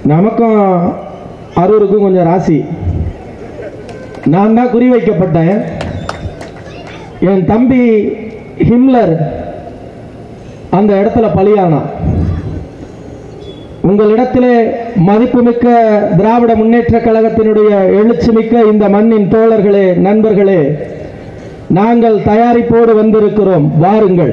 நமக்கும் அரூருக்கும் கொஞ்சம் ராசி நான் தான் குறி வைக்கப்பட்டேன் என் தம்பி ஹிம்லர் அந்த இடத்துல பலியானான் உங்களிடத்திலே மதிப்புமிக்க திராவிட முன்னேற்ற கழகத்தினுடைய எழுச்சிமிக்க இந்த மண்ணின் தோழர்களே நண்பர்களே நாங்கள் தயாரிப்போடு வந்திருக்கிறோம் வாருங்கள்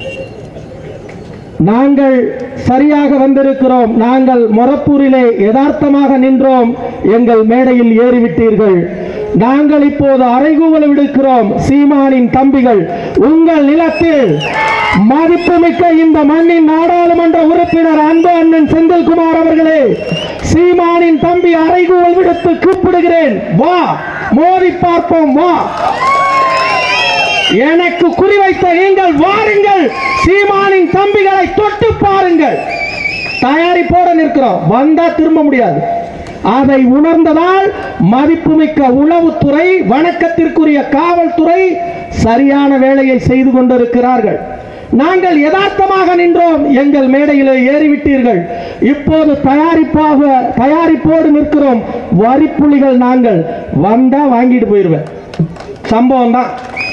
நாங்கள் சரியாக வந்திருக்கிறோம் நாங்கள் மொரப்பூரிலே யதார்த்தமாக நின்றோம் எங்கள் மேடையில் ஏறிவிட்டீர்கள் நாங்கள் இப்போது அறைகூவல் விடுக்கிறோம் சீமானின் தம்பிகள் உங்கள் நிலத்தில் மதிப்புமிக்க இந்த மண்ணின் நாடாளுமன்ற உறுப்பினர் அன்பு அண்ணன் செந்தில்குமார் அவர்களே சீமானின் தம்பி அறைகூவல் விடுத்து கூப்பிடுகிறேன் வா மோதி பார்ப்போம் வா எனக்கு குறிவைத்த நீங்கள் வாருங்கள் சீமானின் தம்பிகளை தொட்டு பாருங்கள் தயாரிப்போட நிற்கிறோம் வந்தா திரும்ப முடியாது அதை உணர்ந்ததால் மதிப்புமிக்க உளவுத்துறை வணக்கத்திற்குரிய காவல்துறை சரியான வேலையை செய்து கொண்டிருக்கிறார்கள் நாங்கள் யதார்த்தமாக நின்றோம் எங்கள் மேடையில் ஏறிவிட்டீர்கள் இப்போது தயாரிப்பாக தயாரிப்போடு நிற்கிறோம் வரிப்புலிகள் நாங்கள் வந்தா வாங்கிட்டு போயிருவேன் சம்பவம் தான்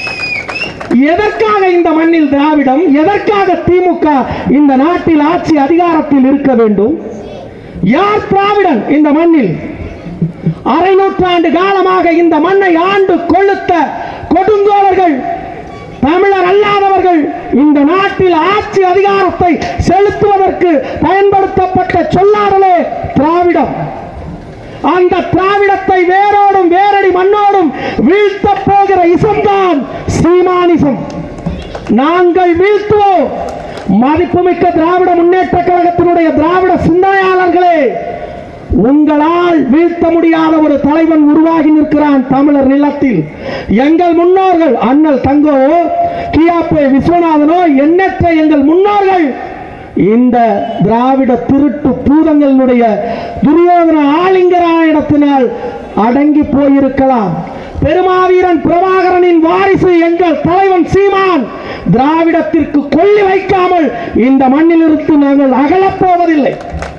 எதற்காக இந்த மண்ணில் திராவிடம் எதற்காக திமுக இந்த நாட்டில் ஆட்சி அதிகாரத்தில் இருக்க வேண்டும் யார் திராவிடன் இந்த மண்ணில் அரை நூற்றாண்டு காலமாக இந்த மண்ணை ஆண்டு கொளுத்த கொடுங்கோலர்கள் தமிழர் அல்லாதவர்கள் இந்த நாட்டில் ஆட்சி அதிகாரத்தை செலுத்துவதற்கு பயன்படுத்தப்பட்ட சொல்லாடலே திராவிடம் அந்த திராவிடத்தை வேரோடும் வேரடி மண்ணோடும் வீழ்த்த போகிற இசம்தான் சீமானிசம் நாங்கள் வீழ்த்துவோம் மதிப்புமிக்க திராவிட முன்னேற்ற கழகத்தினுடைய திராவிட சிந்தனையாளர்களே உங்களால் வீழ்த்த முடியாத ஒரு தலைவன் உருவாகி நிற்கிறான் தமிழர் நிலத்தில் எங்கள் முன்னோர்கள் அண்ணல் தங்கோவோ கியாப்பே விஸ்வநாதனோ எண்ணற்ற எங்கள் முன்னோர்கள் இந்த திராவிட திருட்டு பூதங்களினுடைய துரியோதன ஆலிங்கராயணத்தினால் அடங்கி போயிருக்கலாம் பெருமாவீரன் பிரபாகரனின் வாரிசு எங்கள் தலைவன் சீமான் திராவிடத்திற்கு கொள்ளி வைக்காமல் இந்த மண்ணிலிருந்து நாங்கள் அகலப் போவதில்லை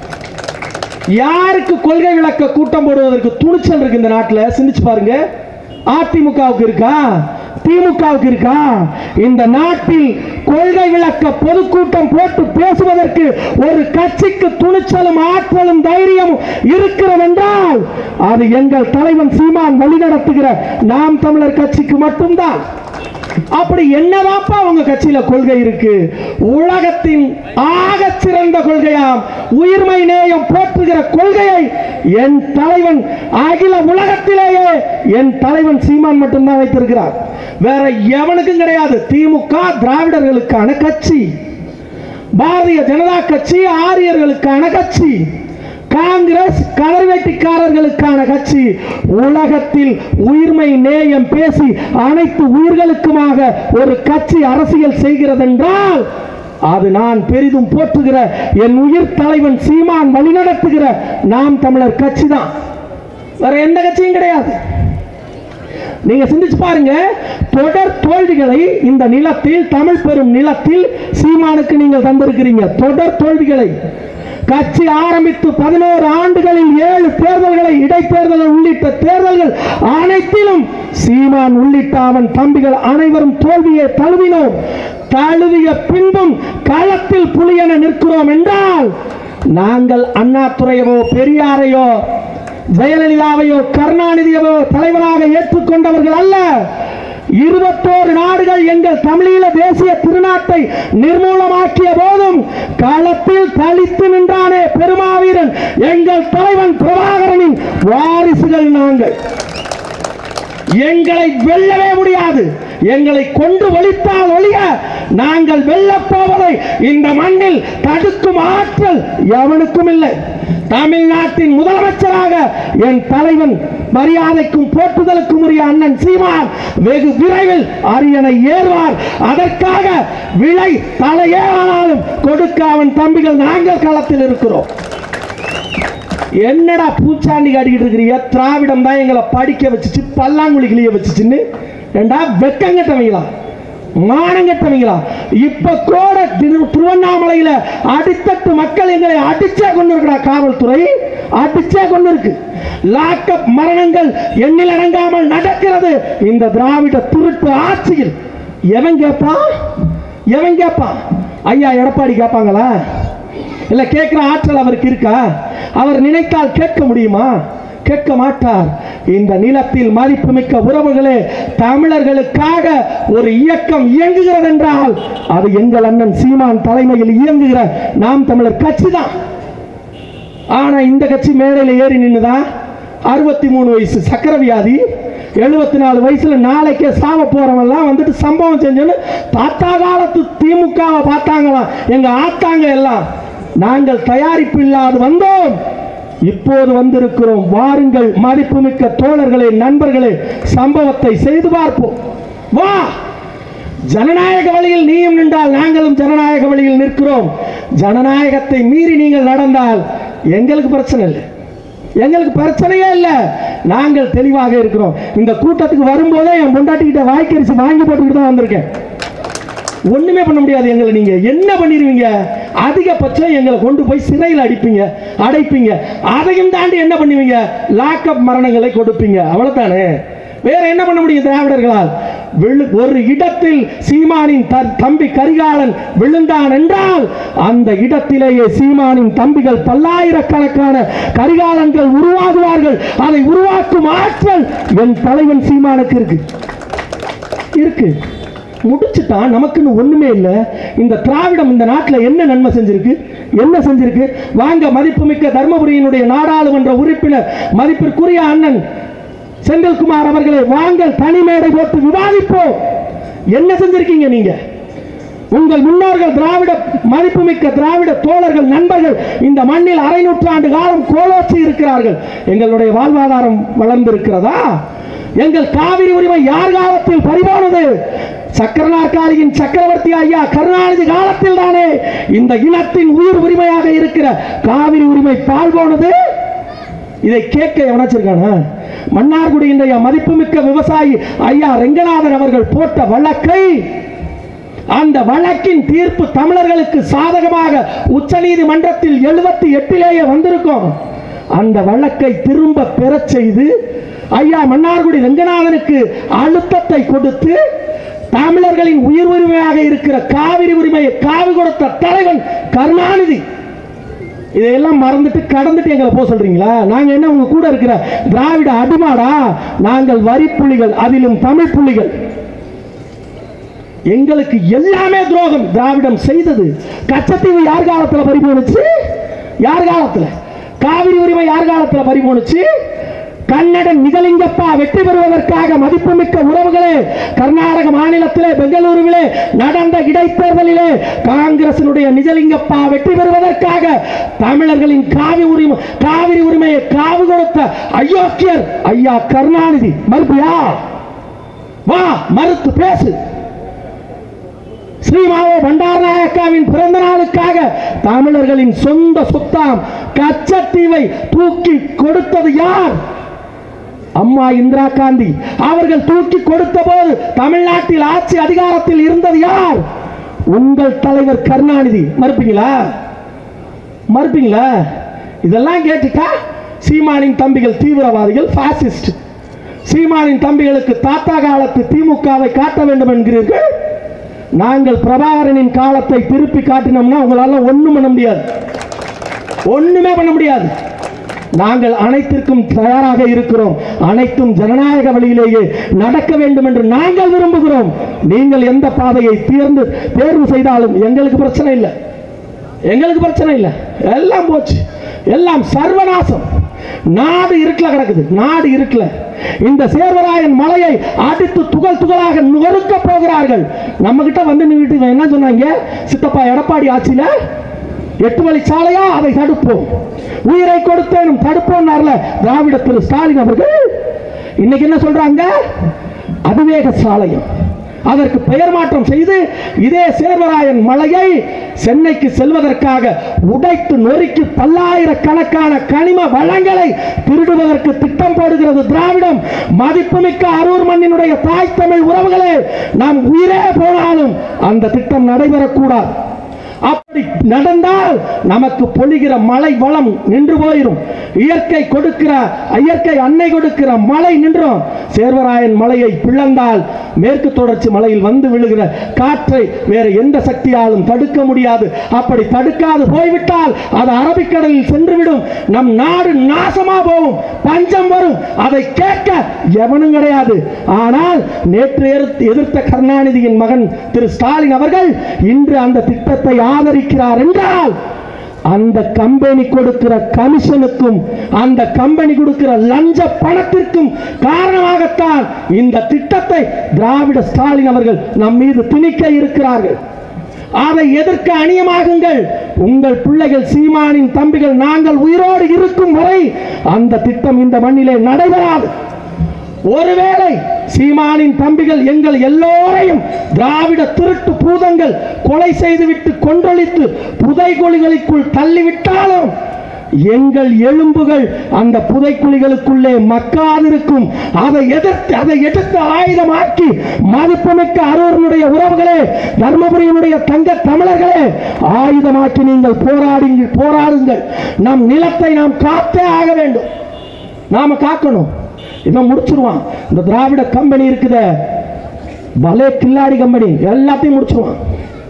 யாருக்கு கொள்கை விளக்க கூட்டம் போடுவதற்கு துணிச்சல் இருக்கு இந்த நாட்டில் சிந்திச்சு பாருங்க அதிமுகவுக்கு இருக்கா திமுகவுக்கு இருக்கா இந்த நாட்டில் கொள்கை விளக்க பொதுக்கூட்டம் போட்டு பேசுவதற்கு ஒரு கட்சிக்கு துணிச்சலும் ஆற்றலும் தைரியமும் இருக்கிறது என்றால் அது எங்கள் தலைவன் சீமான் வழிநடத்துகிற நாம் தமிழர் கட்சிக்கு மட்டும்தான் அப்படி என்னதாப்பா உங்க கட்சியில கொள்கை இருக்கு உலகத்தின் ஆக சிறந்த கொள்கையாம் உயிர்மை நேயம் போற்றுகிற கொள்கையை என் தலைவன் அகில உலகத்திலேயே என் தலைவன் சீமான் மட்டும்தான் வைத்திருக்கிறார் வேற எவனுக்கும் கிடையாது திமுக திராவிடர்களுக்கான கட்சி பாரதிய ஜனதா கட்சி ஆரியர்களுக்கான கட்சி காங்கிரஸ் கலர்வேட்டிக்காரர்களுக்கான கட்சி உலகத்தில் உயிர்மை நேயம் பேசி அனைத்து உயிர்களுக்குமாக ஒரு கட்சி அரசியல் செய்கிறது என்றால் அது நான் பெரிதும் போற்றுகிற என் உயிர் தலைவன் சீமான் வழிநடத்துகிற நாம் தமிழர் கட்சி தான் வேற எந்த கட்சியும் கிடையாது நீங்க சிந்திச்சு பாருங்க தொடர் தோல்விகளை இந்த நிலத்தில் தமிழ் பெரும் நிலத்தில் சீமானுக்கு நீங்கள் தந்திருக்கிறீங்க தொடர் தோல்விகளை கட்சி ஆரம்பித்து பதினோரு ஆண்டுகளில் ஏழு தேர்தல்களை இடைத்தேர்தல்கள் உள்ளிட்ட தேர்தல்கள் அனைத்திலும் சீமான் உள்ளிட்ட அவன் தம்பிகள் அனைவரும் தோல்வியை தழுவினோம் தழுவிய பின்பும் களத்தில் புலியென நிற்கிறோம் என்றால் நாங்கள் அண்ணாதுரையவோ பெரியாரையோ ஜெயலலிதாவையோ கருணாநிதியவோ தலைவராக ஏற்றுக்கொண்டவர்கள் அல்ல இருபத்தோரு நாடுகள் எங்கள் தமிழீழ தேசிய திருநாட்டை நிர்மூலமாக்கிய போதும் களத்தில் தளித்து நின்றானே பெருமாவீரன் எங்கள் தலைவன் பிரபாகரனின் வாரிசுகள் நாங்கள் எங்களை வெல்லவே முடியாது எங்களை கொண்டு ஒழித்தால் ஒழிய நாங்கள் வெல்லப் போவதை இந்த மண்ணில் தடுக்கும் ஆற்றல் எவனுக்கும் இல்லை தமிழ்நாட்டின் முதலமைச்சராக என் தலைவன் மரியாதைக்கும் போற்றுதலுக்கும் உரிய அண்ணன் சீமான் வெகு விரைவில் அரியணை ஏறுவார் அதற்காக விலை தலையே ஆனாலும் கொடுக்க அவன் தம்பிகள் நாங்கள் களத்தில் இருக்கிறோம் என்னடா பூச்சாண்டி காட்டிக்கிட்டு இருக்கிறீங்க திராவிடம் தான் எங்களை படிக்க வச்சுச்சு பல்லாங்குழி கிளிய வச்சுச்சுன்னு ஏண்டா வெக்கங்கட்டவங்களா மானங்கட்டவங்களா இப்ப கூட திரு- திருவண்ணாமலையில அடித்தட்டு மக்கள் எங்களை அடிச்சே கொண்டு இருக்கிறா காவல்துறை அடிச்சே கொண்டு இருக்கு லாக்கப் மரணங்கள் எண்ணில் அடங்காமல் நடக்கிறது இந்த திராவிட திருட்டு ஆட்சியில் எவன் கேட்பான் எவன் கேட்பான் ஐயா எடப்பாடி கேட்பாங்களா இல்ல கேட்கிற ஆற்றல் அவருக்கு இருக்கா அவர் நினைத்தால் கேட்க முடியுமா கேட்க மாட்டார் இந்த நிலத்தில் மதிப்புமிக்க உறவுகளே தமிழர்களுக்காக ஒரு இயக்கம் இயங்குகிறது என்றால் அது எங்கள் அண்ணன் சீமான் தலைமையில் இயங்குகிற நாம் தமிழர் கட்சி தான் ஆனா இந்த கட்சி மேடையில் ஏறி நின்னுதான் அறுபத்தி மூணு வயசு சக்கர வியாதி எழுபத்தி நாலு வயசுல நாளைக்கே சாவ போறவன்லாம் வந்துட்டு சம்பவம் செஞ்சோன்னு தாத்தா காலத்து திமுகவை பார்த்தாங்களாம் எங்க ஆத்தாங்க எல்லாம் நாங்கள் தயாரிப்பு இல்லாது வந்தோம் இப்போது வந்திருக்கிறோம் வாருங்கள் மதிப்புமிக்க தோழர்களே நண்பர்களே சம்பவத்தை செய்து பார்ப்போம் வா ஜனநாயக வழியில் நீயும் நின்றால் நாங்களும் ஜனநாயக வழியில் நிற்கிறோம் ஜனநாயகத்தை மீறி நீங்கள் நடந்தால் எங்களுக்கு பிரச்சனை இல்லை எங்களுக்கு பிரச்சனையே இல்லை நாங்கள் தெளிவாக இருக்கிறோம் இந்த கூட்டத்துக்கு வரும்போதே என் பொண்டாட்டிக்கிட்ட வாய்க்கரிசி வாங்கி போட்டுக்கிட்டு தான் வந்திருக்கேன் ஒண்ணுமே பண்ண முடியாது எங்களை நீங்க என்ன பண்ணிடுவீங்க அதிகபட்சம் எங்களை கொண்டு போய் சிறையில் அடிப்பீங்க அடைப்பீங்க அதையும் தாண்டி என்ன பண்ணுவீங்க லாக்அப் மரணங்களை கொடுப்பீங்க அவ்வளவுதானே வேற என்ன பண்ண முடியும் திராவிடர்களால் விழு- ஒரு இடத்தில் சீமானின் த- தம்பி கரிகாலன் விழுந்தான் என்றால் அந்த இடத்திலேயே சீமானின் தம்பிகள் பல்லாயிரக்கணக்கான கரிகாலன்கள் உருவாகுவார்கள் அதை உருவாக்கும் ஆற்றல் என் தலைவன் சீமானுக்கு இருக்கு இருக்கு முடிச்சுட்டான் நமக்குன்னு ஒண்ணுமே இல்லை இந்த திராவிடம் இந்த நாட்டில் என்ன நன்மை செஞ்சிருக்கு என்ன செஞ்சிருக்கு வாங்க மதிப்புமிக்க தர்மபுரியினுடைய நாடாளுமன்ற உறுப்பினர் மதிப்பிற்குரிய அண்ணன் செந்தில்குமார் அவர்களை வாங்கள் தனி மேடை போட்டு விவாதிப்போம் என்ன செஞ்சிருக்கீங்க நீங்க உங்கள் முன்னோர்கள் திராவிட மதிப்புமிக்க திராவிட தோழர்கள் நண்பர்கள் இந்த மண்ணில் அரை நூற்றாண்டு காலம் கோலோச்சி இருக்கிறார்கள் எங்களுடைய வாழ்வாதாரம் வளர்ந்திருக்கிறதா எங்கள் காவிரி உரிமை யார் காலத்தில் பறிபோனது சக்கரநாற்காலியின் சக்கரவர்த்தி ஐயா கருணாநிதி காலத்தில் தானே இந்த இனத்தின் உயிர் உரிமையாக இருக்கிற காவிரி உரிமை பால் போனது இதை கேட்க எவனாச்சிருக்கானா மன்னார்குடி இன்றைய மதிப்புமிக்க விவசாயி ஐயா ரெங்கநாதன் அவர்கள் போட்ட வழக்கை அந்த வழக்கின் தீர்ப்பு தமிழர்களுக்கு சாதகமாக உச்சநீதிமன்றத்தில் எழுபத்தி எட்டிலேயே வந்திருக்கும் அந்த வழக்கை திரும்ப பெறச் செய்து ஐயா மன்னார்குடி ரெங்கநாதனுக்கு அழுத்தத்தை கொடுத்து தமிழர்களின் உயிர் உரிமையாக இருக்கிற காவிரி உரிமையை காவி கொடுத்த தலைவன் கருணாநிதி இதையெல்லாம் மறந்துட்டு கடந்துட்டு எங்களை போக சொல்றீங்களா நாங்க என்ன உங்க கூட இருக்கிற திராவிட அடிமாடா நாங்கள் வரி புலிகள் அதிலும் தமிழ் புலிகள் எங்களுக்கு எல்லாமே துரோகம் திராவிடம் செய்தது கச்சத்தீவு யார் காலத்துல பறி போனுச்சு யார் காலத்துல காவிரி உரிமை யார் காலத்துல பறி போனுச்சு கன்னடன் நிகலிங்கப்பா வெற்றி பெறுவதற்காக மதிப்புமிக்க உறவுகளே கர்நாடக மாநிலத்திலே பெங்களூருவிலே நடந்த இடைத்தேர்தலிலே காங்கிரசினுடைய நிஜலிங்கப்பா வெற்றி பெறுவதற்காக தமிழர்களின் காவி உரிமை காவிரி உரிமையை காவு கொடுத்த அயோக்கியர் ஐயா கருணாநிதி மறுப்பியா வா மறுத்து பேசு ஸ்ரீமாவோ பண்டாரநாயக்காவின் பிறந்த நாளுக்காக தமிழர்களின் சொந்த சொத்தாம் கச்சத்தீவை தூக்கி கொடுத்தது யார் அம்மா இந்திரா காந்தி அவர்கள் தூக்கி கொடுத்த போது தமிழ்நாட்டில் ஆட்சி அதிகாரத்தில் இருந்தது யார் உங்கள் தலைவர் கருணாநிதி மறுப்பீங்களா மறுப்பீங்களா இதெல்லாம் கேட்டுட்டா சீமானின் தம்பிகள் தீவிரவாதிகள் பாசிஸ்ட் சீமானின் தம்பிகளுக்கு தாத்தா காலத்து திமுகவை காட்ட வேண்டும் என்கிறீர்கள் நாங்கள் பிரபாகரனின் காலத்தை திருப்பி காட்டினோம்னா உங்களால ஒண்ணும் பண்ண முடியாது ஒண்ணுமே பண்ண முடியாது நாங்கள் அனைத்திற்கும் தயாராக இருக்கிறோம் அனைத்தும் ஜனநாயக வழியிலேயே நடக்க வேண்டும் என்று நாங்கள் விரும்புகிறோம் நீங்கள் எந்த பாதையை தேர்ந்து தேர்வு செய்தாலும் எங்களுக்கு பிரச்சனை இல்லை எங்களுக்கு பிரச்சனை இல்லை எல்லாம் போச்சு எல்லாம் சர்வநாசம் நாடு இருட்டில் கிடக்குது நாடு இருட்டில் இந்த சேர்வராயன் மலையை அடித்து துகள் துகளாக நொறுக்க போகிறார்கள் நம்ம கிட்ட வந்து நின்றுட்டு இவன் என்ன சொன்னாங்க சித்தப்பா எடப்பாடி ஆட்சியில எட்டு வழி சாலையா அதை தடுப்போம் உயிரை கொடுத்தேனும் தடுப்போம்னார்ல திராவிட திரு ஸ்டாலின் அவர்கள் இன்னைக்கு என்ன சொல்றாங்க அதிவேக சாலையம் அதற்கு பெயர் மாற்றம் செய்து இதே சேர்வராயன் மலையை சென்னைக்கு செல்வதற்காக உடைத்து நொறுக்கி பல்லாயிரக்கணக்கான கனிம வளங்களை திருடுவதற்கு திட்டம் போடுகிறது திராவிடம் மதிப்புமிக்க அரூர் மண்ணினுடைய தாய் தமிழ் உறவுகளே நாம் உயிரே போனாலும் அந்த திட்டம் நடைபெறக்கூடாது இப்படி நடந்தால் நமக்கு பொழிகிற மழை வளம் நின்று போயிரும் இயற்கை கொடுக்கிற இயற்கை அன்னை கொடுக்கிற மழை நின்றும் சேர்வராயன் மலையை பிளந்தால் மேற்கு தொடர்ச்சி மலையில் வந்து விழுகிற காற்றை வேற எந்த சக்தியாலும் தடுக்க முடியாது அப்படி தடுக்காது போய்விட்டால் அது அரபிக்கடலில் சென்றுவிடும் நம் நாடு நாசமா போகும் பஞ்சம் வரும் அதை கேட்க எவனும் கிடையாது ஆனால் நேற்று எதிர்த்து- எதிர்த்த கருணாநிதியின் மகன் திரு ஸ்டாலின் அவர்கள் இன்று அந்த திட்டத்தை ஆதரிக்கிறார் என்றால் அந்த கம்பெனி கொடுக்கிற கமிஷனுக்கும் அந்த கம்பெனி கொடுக்கிற லஞ்ச பணத்திற்கும் காரணமாகத்தான் இந்த திட்டத்தை திராவிட ஸ்டாலின் அவர்கள் நம் மீது திணிக்க இருக்கிறார்கள் அதை எதிர்க்க அணியமாகுங்கள் உங்கள் பிள்ளைகள் சீமானின் தம்பிகள் நாங்கள் உயிரோடு இருக்கும் வரை அந்த திட்டம் இந்த மண்ணிலே நடைபெறாது ஒருவேளை சீமானின் தம்பிகள் எங்கள் எல்லோரையும் திராவிட திருட்டு பூதங்கள் கொலை செய்துவிட்டு கொன்றொழித்து புதைகுழிகளுக்குள் தள்ளிவிட்டாலும் எங்கள் எலும்புகள் அந்த புதைக்குழிகளுக்குள்ளே மக்காதிருக்கும் அதை எதிர்த்து அதை எடுத்து ஆயுதமாக்கி மதிப்புமிக்க அரூரனுடைய உறவுகளே தர்மபுரியினுடைய தங்க தமிழர்களே ஆயுதமாக்கி நீங்கள் போராடுங்கள் போராடுங்கள் நம் நிலத்தை நாம் காத்தே ஆக வேண்டும் நாம காக்கணும் இவன் முடிச்சிருவான் இந்த திராவிட கம்பெனி இருக்குதே பலே கில்லாடி கம்பெனி எல்லாத்தையும் முடிச்சிருவான்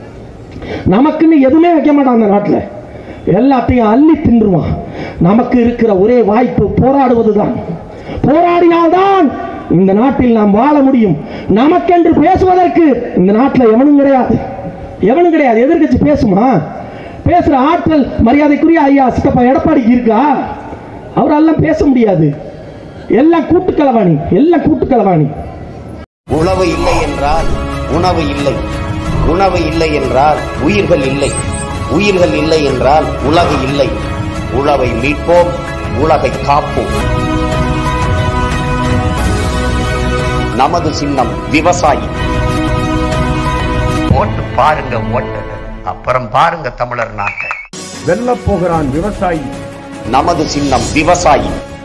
நமக்குன்னு எதுவுமே வைக்க மாட்டான் அந்த நாட்டில் எல்லாத்தையும் அள்ளி தின்றுவான் நமக்கு இருக்கிற ஒரே வாய்ப்பு போராடுவதுதான் போராடினால்தான் இந்த நாட்டில் நாம் வாழ முடியும் நமக்கென்று பேசுவதற்கு இந்த நாட்டில் எவனும் கிடையாது எவனும் கிடையாது எதிர்க்கட்சி பேசுமா பேசுற ஆற்றல் மரியாதைக்குரிய ஐயா சித்தப்பா எடப்பாடிக்கு இருக்கா அவரெல்லாம் பேச முடியாது எல்லாம் கூட்டுக்களவாணி எல்லாம் கூட்டுக்களவாணி உழவு இல்லை என்றால் உணவு இல்லை உணவு இல்லை என்றால் உயிர்கள் இல்லை உயிர்கள் இல்லை என்றால் உலகு இல்லை உழவை மீட்போம் உலகை காப்போம் நமது சின்னம் விவசாயி ஓட்டு பாருங்க ஓட்டு அப்புறம் பாருங்க தமிழர் நாட்டை வெல்லப் போகிறான் விவசாயி நமது சின்னம் விவசாயி